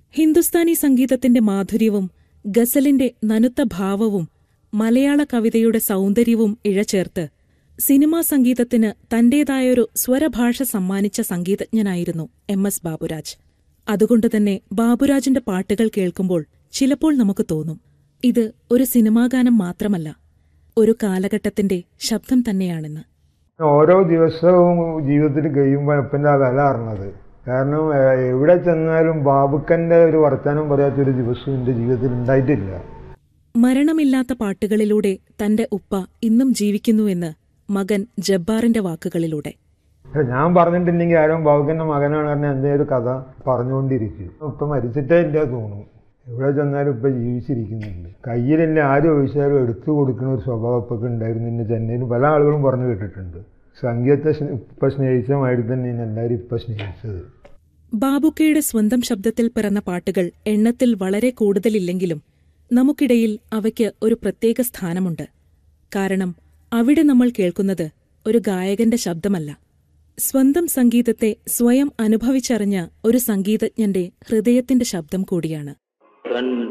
ഹിന്ദുസ്ഥാനി സംഗീതത്തിന്റെ മാധുര്യവും ഗസലിന്റെ നനുത്ത ഭാവവും മലയാള കവിതയുടെ സൗന്ദര്യവും ഇഴചേർത്ത് സിനിമാ സംഗീതത്തിന് തന്റേതായൊരു സ്വരഭാഷ സമ്മാനിച്ച സംഗീതജ്ഞനായിരുന്നു എം എസ് ബാബുരാജ് അതുകൊണ്ടുതന്നെ ബാബുരാജിന്റെ പാട്ടുകൾ കേൾക്കുമ്പോൾ ചിലപ്പോൾ നമുക്ക് തോന്നും ഇത് ഒരു സിനിമാഗാനം മാത്രമല്ല ഒരു കാലഘട്ടത്തിന്റെ ശബ്ദം തന്നെയാണെന്ന് ഓരോ ദിവസവും ജീവിതത്തിൽ കഴിയുമ്പോൾ അപ്പൻ്റെ ആ വില അറിഞ്ഞത് കാരണം ഏഹ്, എവിടെ ചെന്നാലും ബാബുക്കൻ്റെ ഒരു വർത്തമാനം പറയാത്തൊരു ദിവസം എൻ്റെ ജീവിതത്തിൽ ഉണ്ടായിട്ടില്ല മരണമില്ലാത്ത പാട്ടുകളിലൂടെ തന്റെ ഉപ്പ ഇന്നും ജീവിക്കുന്നുവെന്ന് മകൻ ജബ്ബാറിന്റെ വാക്കുകളിലൂടെ അല്ല, ഞാൻ പറഞ്ഞിട്ടുണ്ടെങ്കിൽ ആരും ബാബുക്കൻ്റെ മകനാണ് പറഞ്ഞാൽ എന്തേ ഒരു കഥ പറഞ്ഞുകൊണ്ടിരിക്കും ഇപ്പം മരിച്ചിട്ടേ ഇല്ല തോന്നും എവിടെ ചെന്നാലും ഇപ്പം ജീവിച്ചിരിക്കുന്നുണ്ട് കയ്യിൽ എന്നെ ആര് ചോദിച്ചാലും എടുത്തു കൊടുക്കുന്ന ഒരു സ്വഭാവം ഇപ്പൊക്കെ ഉണ്ടായിരുന്നു എന്നെ ചെന്നൈയിൽ പല ആളുകളും പറഞ്ഞു കേട്ടിട്ടുണ്ട് സംഗീതത്തെ സ്നേ- ഇപ്പം സ്നേഹിച്ച മാതിരി തന്നെയാണ് എല്ലാവരും ഇപ്പം സ്നേഹിച്ചത് ബാബുക്കയുടെ സ്വന്തം ശബ്ദത്തിൽ പിറന്ന പാട്ടുകൾ എണ്ണത്തിൽ വളരെ കൂടുതലില്ലെങ്കിലും നമുക്കിടയിൽ അവയ്ക്ക് ഒരു പ്രത്യേക സ്ഥാനമുണ്ട് കാരണം അവിടെ നമ്മൾ കേൾക്കുന്നത് ഒരു ഗായകന്റെ ശബ്ദമല്ല സ്വന്തം സംഗീതത്തെ സ്വയം അനുഭവിച്ചറിഞ്ഞ ഒരു സംഗീതജ്ഞന്റെ ഹൃദയത്തിന്റെ ശബ്ദം കൂടിയാണ്